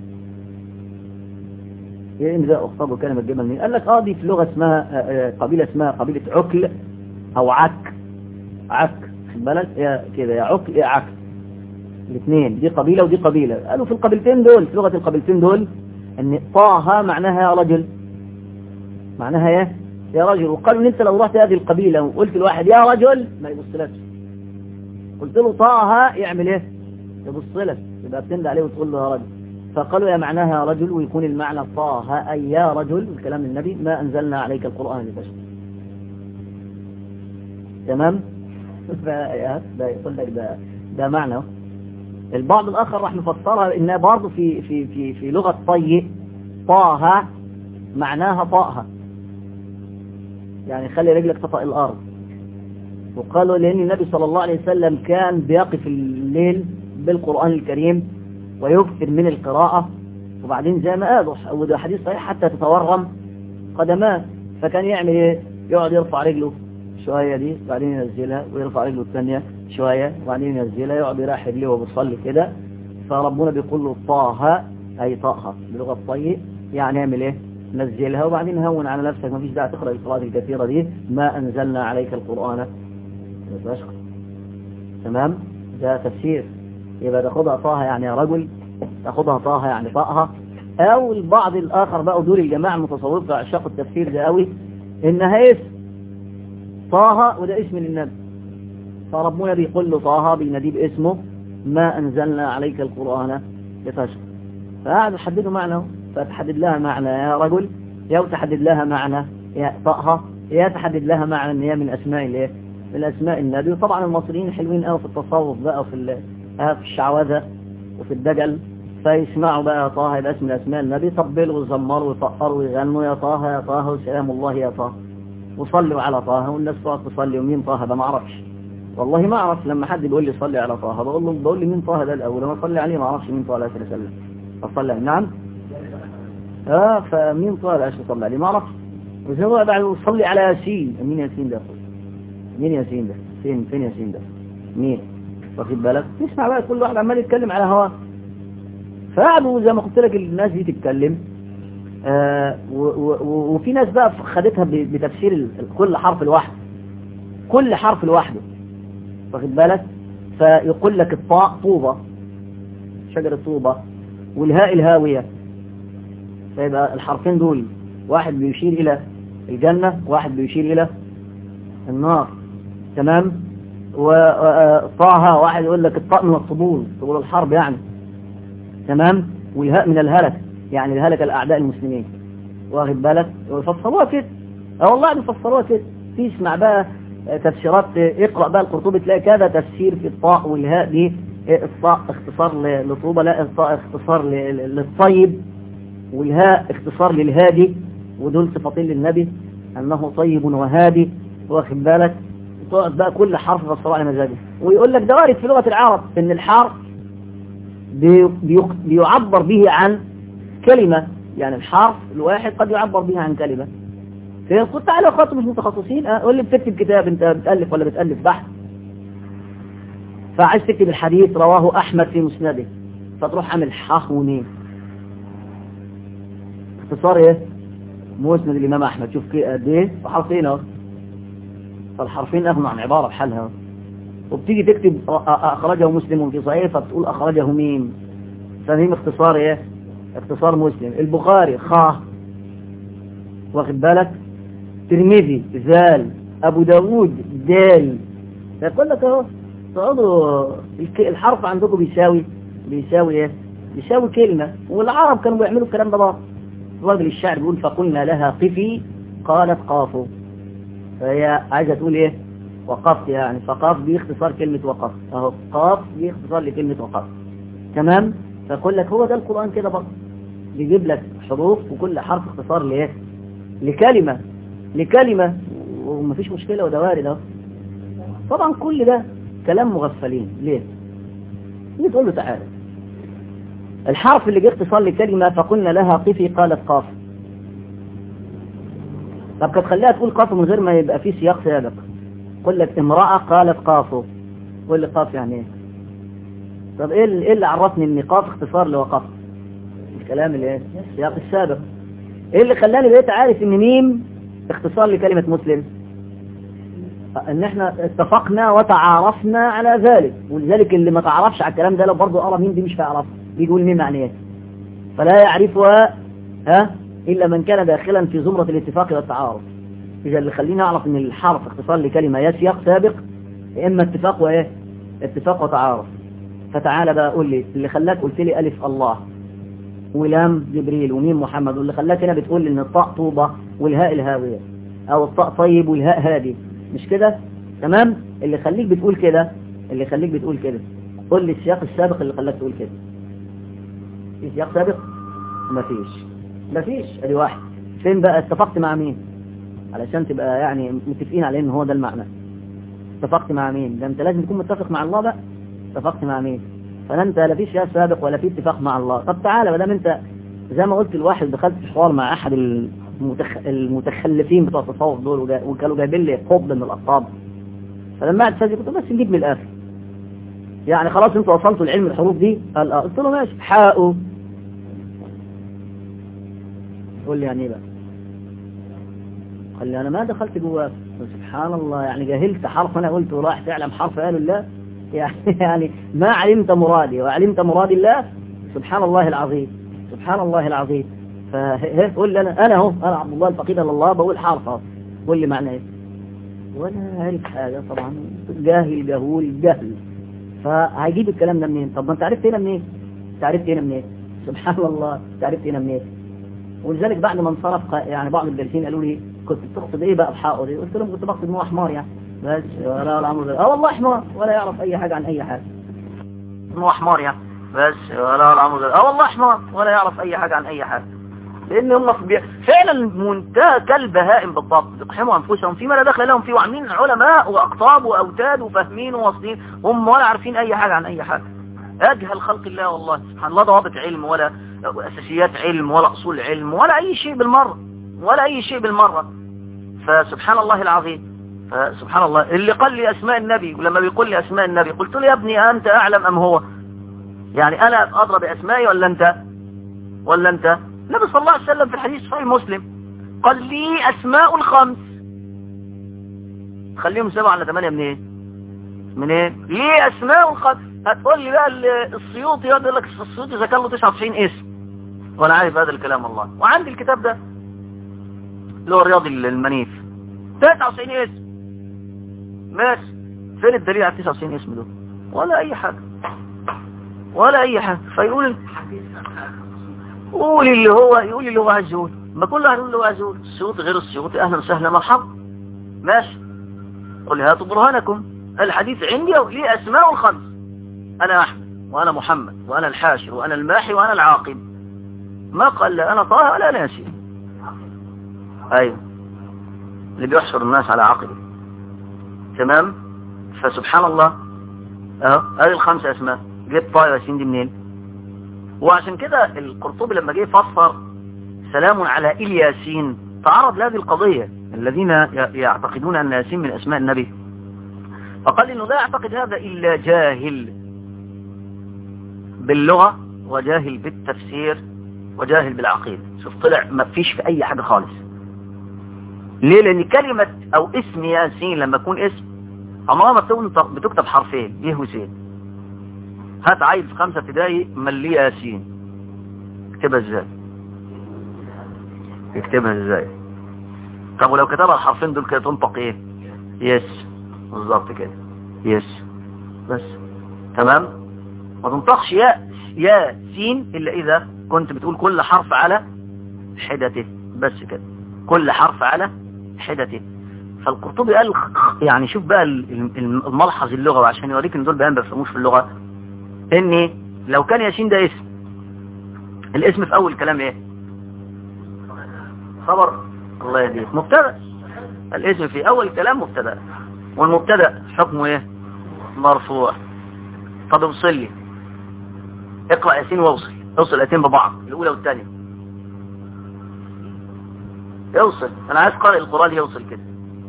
ايه نداء وخطاب وكلمة جمل مين قال لك اه دي في لغة اسمها قبيلة اسمها قبيلة عكل او عك عك خد بالك يا كده يا عكل يا عك الاثنين دي قبيلة ودي قبيلة قالوا في القبيلتين دول في لغة القبيلتين دول ان طه معناها يا رجل معناها يا يا رجل وقالوا ان انت لو رحت هذه القبيلة وقلت لواحد يا رجل ما يبصلكش قلت له طه يعمل ايه يبص لك يبقى بتندى عليه وتقول له يا رجل فقالوا يا معناها يا رجل ويكون المعنى طه أي يا رجل الكلام النبي ما أنزلنا عليك القرآن لتشكر تمام ده يقول لك ده ده معنى البعض الآخر راح نفسرها إنها برضه في في في في لغة طي طه معناها طاها يعني خلي رجلك تطأ الأرض وقالوا لأن النبي صلى الله عليه وسلم كان بيقف الليل بالقرآن الكريم ويكثر من القراءة وبعدين زي ما قالوا وده حديث صحيح حتى تتورم قدماه فكان يعمل ايه يقعد يرفع رجله شوية دي وبعدين ينزلها ويرفع رجله الثانية شوية وبعدين ينزلها يقعد يراح رجله وهو بيصلي كده فربنا بيقول له طه أي طاها بلغة الطي يعني يعمل ايه نزلها وبعدين هون على نفسك ما فيش داعي تقرأ القراءات الكثيرة دي ما أنزلنا عليك القرآن تشكر تمام ده تفسير يبقى تاخدها طه يعني يا رجل تاخدها طه يعني طاها او البعض الاخر بقى دول الجماعة المتصوفة عشاق التفسير ده قوي انها اسم طه وده اسم للنبي فربنا بيقول له طه بيناديه باسمه ما انزلنا عليك القرآن لتشكر فقعدوا يحددوا معنى فتحدد لها معنى يا رجل يا تحدد لها معنى يا طاها يا تحدد لها معنى ان هي من اسماء الايه من اسماء النبي وطبعا المصريين حلوين قوي في التصوف بقى وفي في الشعوذة وفي الدجل فيسمعوا بقى يا طه يبقى اسم اسماء النبي يطبلوا ويزمروا ويفقروا ويغنوا يا طه يا طه وسلام الله يا طه وصلوا على طه والناس تقعد تصلي ومين طه ده ما اعرفش والله ما اعرف لما حد بيقول لي صلي على طه بقول له بقول لي مين طه ده الاول لما اصلي عليه ما اعرفش مين طه عليه الصلاه والسلام اصلي نعم اه فمين طه عليه اصلي عليه ما اعرفش وزي ما بعد صلي على ياسين مين ياسين ده مين ياسين ده فين فين ياسين ده مين واخد بالك تسمع بقى كل واحد عمال يتكلم على هواه فقعدوا زي ما قلت لك الناس دي تتكلم آه وفي ناس بقى خدتها بتفسير كل حرف لوحده كل حرف لوحده واخد بالك فيقول لك الطاء طوبة شجرة طوبة والهاء الهاوية فيبقى الحرفين دول واحد بيشير إلى الجنة واحد بيشير إلى النار تمام وطاها واحد يقول لك الطاء من الطبول طبول الحرب يعني تمام والهاء من الهلك يعني الهلك الأعداء المسلمين واخد بالك ويفسروها كده اه والله بيفسروها كده تسمع بقى تفسيرات اقرأ بقى القرطبي تلاقي كذا تفسير في الطاء والهاء دي الطاء اختصار لطوبة لا الطاء اختصار للطيب والهاء اختصار للهادي ودول صفتين للنبي أنه طيب وهادي واخد بالك تقعد بقى كل حرف فسره على مزاجه ويقول لك ده وارد في لغة العرب ان الحرف بي بيعبر به عن كلمة يعني الحرف الواحد قد يعبر به عن كلمة فيقول تعالى اخواتي مش متخصصين قول لي بتكتب كتاب انت بتألف ولا بتألف بحث فعايز تكتب الحديث رواه احمد في مسنده فتروح عامل حاء ونين اختصار ايه مسند الامام احمد شوف قد ايه وحرفين اهو فالحرفين اغنى عن عبارة بحالها وبتيجي تكتب اخرجه مسلم في صحيح فبتقول اخرجه مين فميم اختصار ايه اختصار مسلم البخاري خا واخد بالك ترمذي زال ابو داوود دال فيقول لك اهو تقعدوا الك- الحرف عندكم بيساوي بيساوي ايه بيساوي كلمة والعرب كانوا بيعملوا الكلام ده برضه الراجل الشاعر بيقول فقلنا لها قفي قالت قافوا فهي عايزة تقول ايه وقفت يعني فقاف دي اختصار كلمة وقف اهو قاف دي اختصار لكلمة وقف تمام فيقول لك هو ده القرآن كده برضه بيجيب لك حروف وكل حرف اختصار لايه لكلمة لكلمة ومفيش مشكلة وده وارد اهو طبعا كل ده كلام مغفلين ليه ليه تقول له تعالى الحرف اللي جه اختصار لكلمة فقلنا لها قفي قالت قاف طب كانت خليها تقول قاف من غير ما يبقى في سياق سابق قل لك امرأة قالت قاف قول لي قاف يعني ايه طب ايه اللي, إيه اللي عرفني ان قاف اختصار لوقف الكلام اللي ايه السياق السابق ايه اللي خلاني بقيت عارف ان ميم اختصار لكلمة مسلم ان احنا اتفقنا وتعارفنا على ذلك ولذلك اللي ما تعرفش على الكلام ده لو برضه قرا مين دي مش هيعرفها بيقول مين معنى ايه فلا يعرفها ها الا من كان داخلا في زمرة الاتفاق والتعارف اذا اللي خلينا اعرف ان الحرف اختصار لكلمة يا سياق سابق يا اما اتفاق وايه اتفاق وتعارف فتعالى بقى قول لي اللي خلاك قلت لي الف الله ولام جبريل وميم محمد واللي خلاك هنا بتقول ان الطاء طوبة والهاء الهاوية او الطاء طيب والهاء هادي مش كده تمام اللي خليك بتقول كده اللي خليك بتقول كده قول لي السياق السابق اللي خلاك تقول كده في سياق سابق مفيش مفيش ادي واحد فين بقى اتفقت مع مين علشان تبقى يعني متفقين على ان هو ده المعنى اتفقت مع مين ده انت لازم تكون متفق مع الله بقى اتفقت مع مين فلا انت لا في سياق سابق ولا في اتفاق مع الله طب تعالى ما دام انت زي ما قلت الواحد دخلت في حوار مع احد المتخ... المتخلفين بتوع التصوف دول وجا... وكانوا جايبين لي قبض من الاقطاب فلما قعدت فاجئ قلت بس نجيب من الاخر يعني خلاص انتوا وصلتوا لعلم الحروف دي قال اه قلت له ماشي حاء قول لي يعني ايه بقى قال لي انا ما دخلت جواه سبحان الله يعني جهلت حرف انا قلت راح تعلم حرف قالوا الله يعني يعني ما علمت مرادي وعلمت مراد الله سبحان الله العظيم سبحان الله العظيم فقول لي انا انا اهو انا عبد الله الفقير الى الله بقول حرف اهو قول لي معنى ايه ولا عارف حاجه طبعا جاهل جهول جهل فهيجيب الكلام ده منين طب ما انت عرفت هنا منين انت عرفت هنا منين سبحان الله انت عرفت هنا منين ولذلك بعد ما انصرف يعني بعض الجالسين قالوا لي كنت بتقصد ايه بقى بحقه دي قلت لهم كنت بقصد ان هو حمار يعني بس ولا الامر ده اه والله حمار ولا يعرف اي حاجه عن اي حاجه هو حمار يعني بس ولا الامر ده اه والله حمار ولا يعرف اي حاجه عن اي حاجه لان هم في فعلا منتهى كالبهائم بالضبط يقحموا انفسهم فيما لا دخل لهم فيه وعاملين علماء واقطاب واوتاد وفاهمين وواصلين هم ولا عارفين اي حاجه عن اي حاجه اجهل خلق الله والله سبحان الله ضوابط علم ولا اساسيات علم ولا اصول علم ولا اي شيء بالمره ولا اي شيء بالمره فسبحان الله العظيم فسبحان الله اللي قال لي اسماء النبي ولما بيقول لي اسماء النبي قلت له يا ابني انت اعلم ام هو يعني انا ادرى باسمائي ولا انت ولا انت النبي صلى الله عليه وسلم في الحديث صحيح مسلم قال لي اسماء الخمس خليهم سبعة ولا ثمانية منين ايه من ايه ليه اسماء الخمس هتقول لي بقى السيوطي يقول لك السيوطي ذكر له 99 اسم وانا عارف هذا الكلام والله وعندي الكتاب ده اللي هو الرياضي المنيف 99 اسم ماشي فين الدليل على 99 اسم دول ولا اي حاجة ولا اي حاجة فيقول قول اللي هو يقول اللي هو عايز يقول ما كل واحد يقول اللي هو عايز يقول السيوطي غير السيوطي اهلا وسهلا مرحبا ماشي قل هاتوا برهانكم الحديث عندي لي اسماء الخمس انا احمد وانا محمد وانا الحاشر وانا الماحي وانا العاقب ما قال لا انا طه ولا ناسي ايوه اللي بيحشر الناس على عقله تمام فسبحان الله اهو هذه الخمسة اسماء جبت طه وياسين دي منين وعشان كده القرطبي لما جه فسر سلام على الياسين تعرض لهذه القضية الذين يعتقدون ان ياسين من اسماء النبي فقال انه لا يعتقد هذا الا جاهل باللغة وجاهل بالتفسير وجاهل بالعقيدة شوف طلع ما فيش في اي حاجة خالص ليه لان كلمة او اسم ياسين لما يكون اسم عمرها ما بتكتب حرفين يه وسين هات عيل في خمسة ابتدائي مليه ياسين اكتبها ازاي اكتبها ازاي طب ولو كتبها الحرفين دول كده تنطق ايه يس بالظبط كده يس بس تمام ما تنطقش يا يا سين الا اذا كنت بتقول كل حرف على حدته بس كده كل حرف على حدته فالقرطبي قال يعني شوف بقى الملحظ اللغوي عشان يوريك ان دول بيان ما بيفهموش في اللغه ان لو كان ياسين ده اسم الاسم في اول كلام ايه خبر الله يهديك مبتدا الاسم في اول كلام مبتدا والمبتدا حكمه ايه مرفوع طب اوصل لي اقرا ياسين واوصل اوصل الايتين ببعض الاولى والثانيه يوصل انا عايز قارئ القران يوصل كده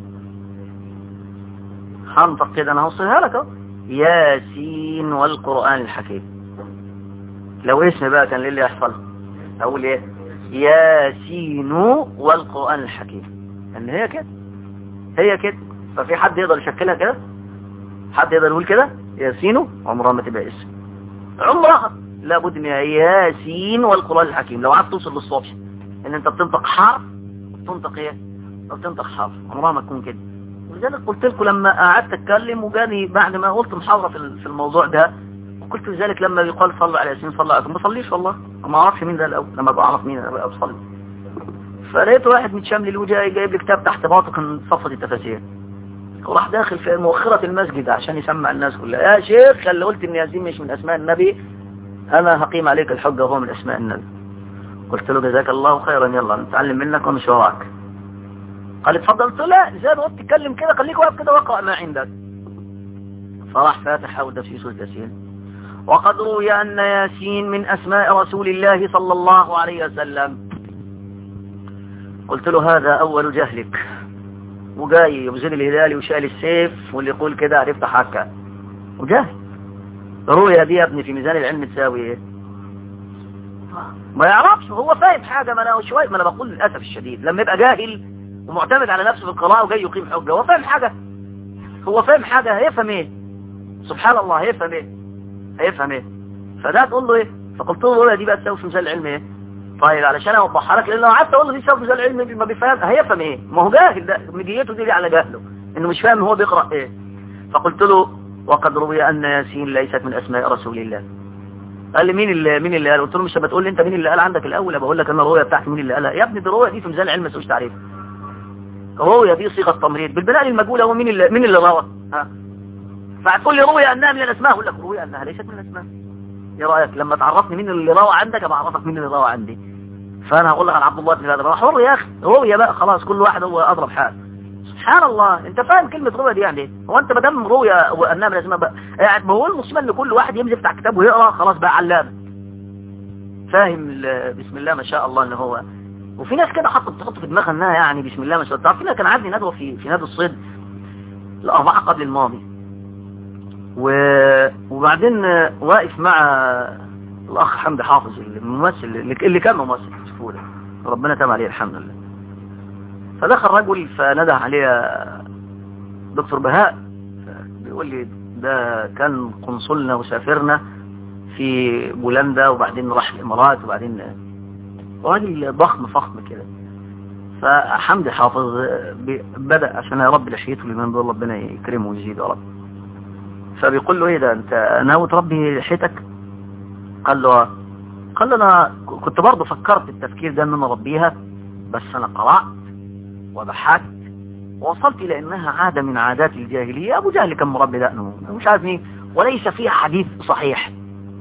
هنطق كده انا هوصلها لك اهو ياسين والقران الحكيم لو اسم بقى كان للي يحصل اقول ايه ياسين والقران الحكيم ان هي كده هي كده ففي حد يقدر يشكلها كده حد يقدر يقول كده ياسين عمرها ما تبقى اسم عمرها لابد من ياسين والقران الحكيم لو عايز توصل للصبح ان انت بتنطق حرف بتنطق ايه بتنطق حرف عمرها ما تكون كده ولذلك قلت لكم لما قعدت اتكلم وجاني بعد ما قلت محاضره في الموضوع ده وقلت لذلك لما يقال صلوا على ياسين صلى عليه ما صليش والله ما اعرفش مين ده الاول لما بعرف مين انا بقى بصلي فلقيت واحد متشامل الوجه جايب لي كتاب تحت باطق صفة التفاسير وراح داخل في مؤخرة المسجد عشان يسمع الناس كلها يا شيخ اللي قلت ان ياسين مش من اسماء النبي انا هقيم عليك الحجة وهو من اسماء النبي قلت له جزاك الله خيرا يلا نتعلم منك ومش وراك قال اتفضل قلت له لا زي ما تتكلم كده خليك واقف كده واقرا ما عندك فراح فاتح او في سوره ياسين وقد روي ان ياسين من اسماء رسول الله صلى الله عليه وسلم قلت له هذا اول جهلك وجاي يبذل الهلالي وشال السيف واللي يقول كده هتفتح حكه وجهل روي دي يا ابني في ميزان العلم تساوي ايه ما يعرفش هو فاهم حاجة ما انا شوية ما انا بقول للأسف الشديد لما يبقى جاهل ومعتمد على نفسه في القراءة وجاي يقيم حجة هو فاهم حاجة هو فاهم حاجة هيفهم ايه سبحان الله هيفهم ايه هيفهم ايه فده تقول له ايه فقلت له دي بقى تساوي في مثال العلم ايه طيب علشان اوضحها لك لان لو قعدت اقول له دي تساوي في مثال العلم ما بيفهم هيفهم ايه ما هو جاهل ده مديته دي على جهله انه مش فاهم هو بيقرأ ايه فقلت له وقد روي ان ياسين ليست من اسماء رسول الله قال لي مين اللي مين اللي قال قلت له مش بتقول لي انت مين اللي قال عندك الاول بقول لك انا الرؤيه بتاعتي مين اللي قالها يا ابني دي الرؤيه دي في ميزان العلم ما تعريف الرؤيه دي صيغه تمريض بالبناء المجهول هو مين اللي مين اللي روى ها فهتقول لي روي انها من الاسماء اقول لك روي انها ليست من الاسماء ايه رايك لما تعرفني مين اللي روى عندك ابقى اعرفك مين اللي روى عندي فانا هقول لك عن عبد الله بن هذا حر يا اخي رؤيه بقى خلاص كل واحد هو اضرب حال سبحان الله انت فاهم كلمة رؤية دي يعني ايه هو انت مدام رؤية وانها من الاسماء بقى يعني ما هو المصيبة ان كل واحد يمزي يفتح كتاب ويقرا خلاص بقى علامة فاهم بسم الله ما شاء الله ان هو وفي ناس كده حطت تحط في دماغها انها يعني بسم الله ما شاء الله تعرفين كان عندي ندوة في في نادي الصيد الاربعة قبل الماضي و... وبعدين واقف مع الاخ حمدي حافظ الممثل اللي كان ممثل في طفولة ربنا تاب عليه الحمد لله فدخل رجل فنده عليه دكتور بهاء بيقول لي ده كان قنصلنا وسافرنا في بولندا وبعدين راح الامارات وبعدين راجل ضخم فخم كده فحمدي حافظ بدأ عشان يا رب لحيته لمن دول ربنا يكرمه ويزيده يا رب فبيقول له ايه ده انت ناوي تربي لحيتك قال له قال له انا كنت برضه فكرت التفكير ده ان انا اربيها بس انا قرأت وبحثت ووصلت الى انها عادة من عادات الجاهلية ابو جهل كان مربي دقنه مش عارف مين وليس فيها حديث صحيح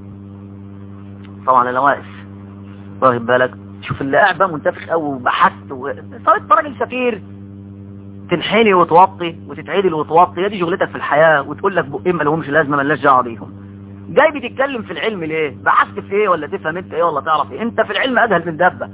طبعا انا واقف واخد بالك شوف اللي قاعد بقى منتفخ قوي وبحثت و... صارت راجل سفير تنحني وتوطي وتتعدل وتوطي هي دي شغلتك في الحياة وتقول لك بقين ما لهمش لازمه مالناش دعوه بيهم جاي بتتكلم في العلم ليه بحثت في ايه ولا تفهم انت ايه ولا تعرف ايه انت في العلم ادهل من دبه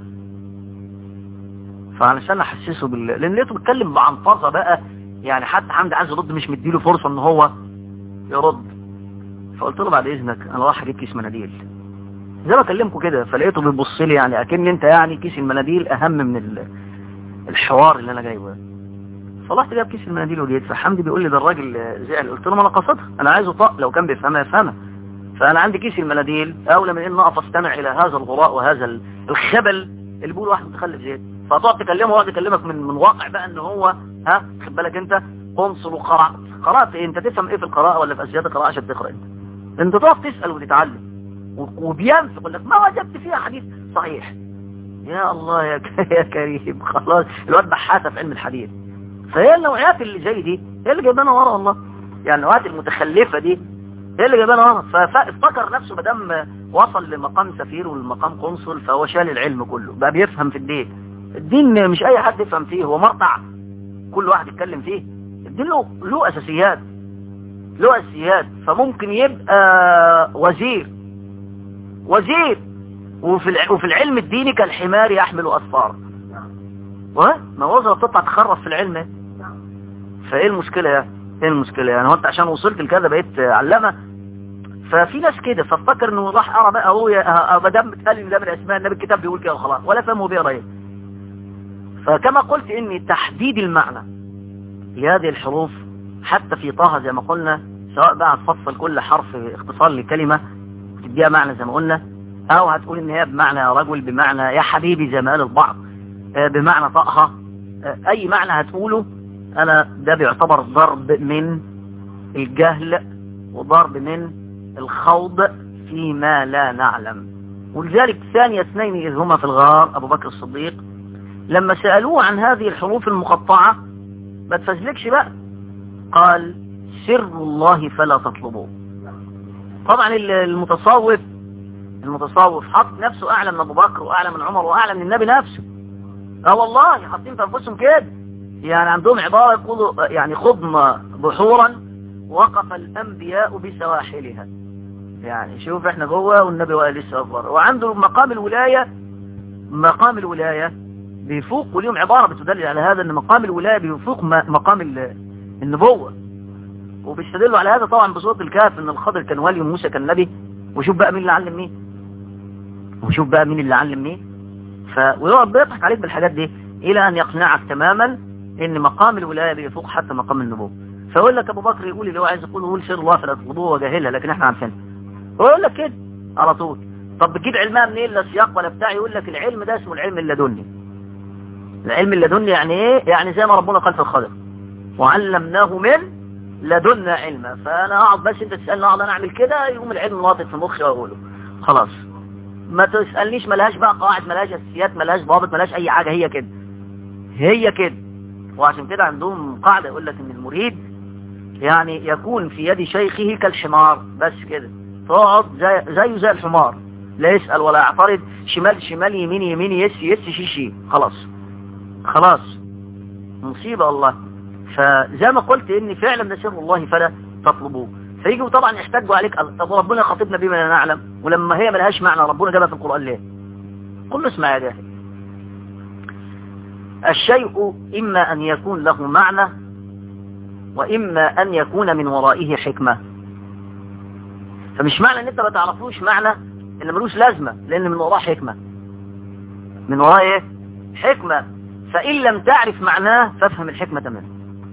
فعلشان احسسه بال لان لقيته بيتكلم بعنطزه بقى يعني حتى حمدي عايز يرد مش مديله فرصه ان هو يرد فقلت له بعد اذنك انا رايح اجيب كيس مناديل زي ما اكلمكم كده فلقيته بيبص لي يعني اكن انت يعني كيس المناديل اهم من الحوار اللي انا جايبه فرحت جايب كيس المناديل وجيت فحمدي بيقول لي ده الراجل زعل قلت له ما انا قصدها انا عايزه طق لو كان بيفهمها يفهمها فانا عندي كيس المناديل اولى من ان اقف استمع الى هذا الغراء وهذا الخبل اللي بيقول واحد متخلف زيت فتقعد تكلمه ويقعد يكلمك من من واقع بقى ان هو ها خد بالك انت قنصل وقرأت قرأت ايه انت تفهم ايه في القراءة ولا في اساسيات القراءة عشان تقرأ انت انت تقف تسأل وتتعلم وبينفق يقول لك ما وجدت فيها حديث صحيح يا الله يا يا كريم خلاص الواد بحاثة في علم الحديث فهي النوعيات اللي زي دي هي اللي جايبانا ورا والله يعني النوعيات المتخلفة دي هي اللي جايبانا ورا فافتكر نفسه ما دام وصل لمقام سفير والمقام قنصل فهو شال العلم كله بقى بيفهم في الدين الدين مش اي حد يفهم فيه هو مرتع كل واحد يتكلم فيه الدين له له اساسيات له اساسيات فممكن يبقى وزير وزير وفي وفي العلم الديني كالحمار يحمل أسفار ما وظهر تطلع تخرف في العلم فايه المشكلة يعني ايه المشكلة يعني هو انت عشان وصلت لكذا بقيت علمة ففي ناس كده فافتكر انه راح ارى بقى هو ما دام بتقال ده من اسماء النبي الكتاب بيقول كده وخلاص ولا فهمه بيقرا ايه فكما قلت ان تحديد المعنى لهذه الحروف حتى في طه زي ما قلنا سواء بقى هتفصل كل حرف اختصار لكلمة تديها معنى زي ما قلنا او هتقول ان هي بمعنى رجل بمعنى يا حبيبي زي ما قال البعض بمعنى طقها اي معنى هتقوله انا ده بيعتبر ضرب من الجهل وضرب من الخوض فيما لا نعلم ولذلك ثاني اثنين اذ هما في الغار ابو بكر الصديق لما سألوه عن هذه الحروف المقطعة ما تفزلكش بقى قال سر الله فلا تطلبوه طبعا المتصوف المتصوف حط نفسه اعلى من ابو بكر واعلى من عمر واعلى من النبي نفسه اه والله حاطين في انفسهم كده يعني عندهم عبارة يقولوا يعني خضنا بحورا وقف الانبياء بسواحلها يعني شوف احنا جوه والنبي واقف لسه اكبر وعنده مقام الولاية مقام الولاية بيفوق وليهم عبارة بتدلل على هذا ان مقام الولاية بيفوق مقام النبوة وبيستدلوا على هذا طبعا بصوت الكهف ان الخضر كان ولي وموسى كان نبي وشوف بقى مين اللي علم مين وشوف بقى مين اللي علم مين ف... ويقعد بيضحك عليك بالحاجات دي الى ان يقنعك تماما ان مقام الولاية بيفوق حتى مقام النبوة فيقول لك ابو بكر يقول اللي هو عايز يقول قول سر الله فلا تطلبوه وجاهلها لكن احنا عارفينها ويقول لك كده على طول طب بتجيب علمها منين لا سياق ولا بتاع يقول لك العلم ده اسمه العلم اللدني العلم اللدني يعني ايه يعني زي ما ربنا قال في الخلق وعلمناه من لدنا علما فانا اقعد بس انت تسالني اقعد انا اعمل كده يقوم العلم واطط في مخي واقوله خلاص ما تسالنيش ملهاش بقى قواعد ملهاش اساسيات ملهاش ضابط ملهاش اي حاجه هي كده هي كده وعشان كده عندهم قاعده يقول لك ان المريد يعني يكون في يد شيخه كالحمار بس كده تقعد زي زيه زي الحمار لا يسال ولا يعترض شمال شمال يمين يمين يس يس شي شي خلاص خلاص مصيبه والله فزي ما قلت ان فعلا ده سر الله فلا تطلبوه فيجوا طبعا يحتاجوا عليك طب ربنا خاطبنا بما لا نعلم ولما هي ملهاش معنى ربنا جابها في القرآن ليه قل اسمع يا جاهل الشيء إما أن يكون له معنى وإما أن يكون من ورائه حكمة فمش معنى ان انت ما تعرفوش معنى ان ملوش لازمة لان من وراه حكمة من وراه ايه حكمة فإن لم تعرف معناه فافهم الحكمة منه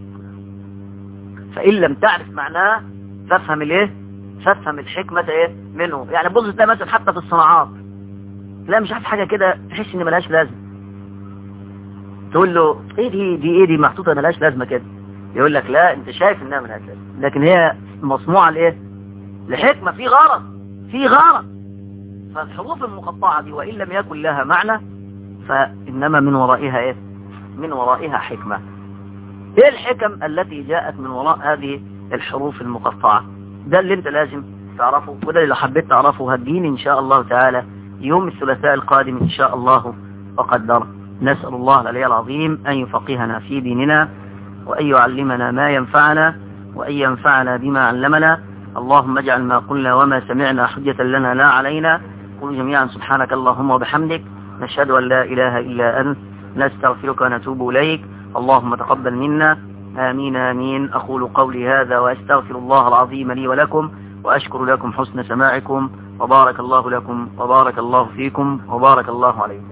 فإن لم تعرف معناه فافهم الايه فافهم الحكمة ايه منه يعني بص ده مثلا حتى في الصناعات لا مش عارف حاجة كده تحس ان ملهاش لازمة تقول له ايه دي دي ايه دي محطوطة ملهاش لازمة كده يقول لك لا انت شايف انها ملهاش لازمة لكن هي مصنوعة لايه لحكمة في غرض في غرض فالحروف المقطعة دي وإن لم يكن لها معنى فإنما من ورائها إيه من ورائها حكمة إيه الحكم التي جاءت من وراء هذه الحروف المقطعة ده اللي انت لازم تعرفه وده اللي لو حبيت تعرفه هدين إن شاء الله تعالى يوم الثلاثاء القادم إن شاء الله وقدر نسأل الله العلي العظيم أن يفقهنا في ديننا وأن يعلمنا ما ينفعنا وأن ينفعنا بما علمنا اللهم اجعل ما قلنا وما سمعنا حجة لنا لا علينا قل جميعا سبحانك اللهم وبحمدك نشهد أن لا إله إلا أنت نستغفرك ونتوب إليك اللهم تقبل منا آمين آمين أقول قولي هذا وأستغفر الله العظيم لي ولكم وأشكر لكم حسن سماعكم وبارك الله لكم وبارك الله فيكم وبارك الله عليكم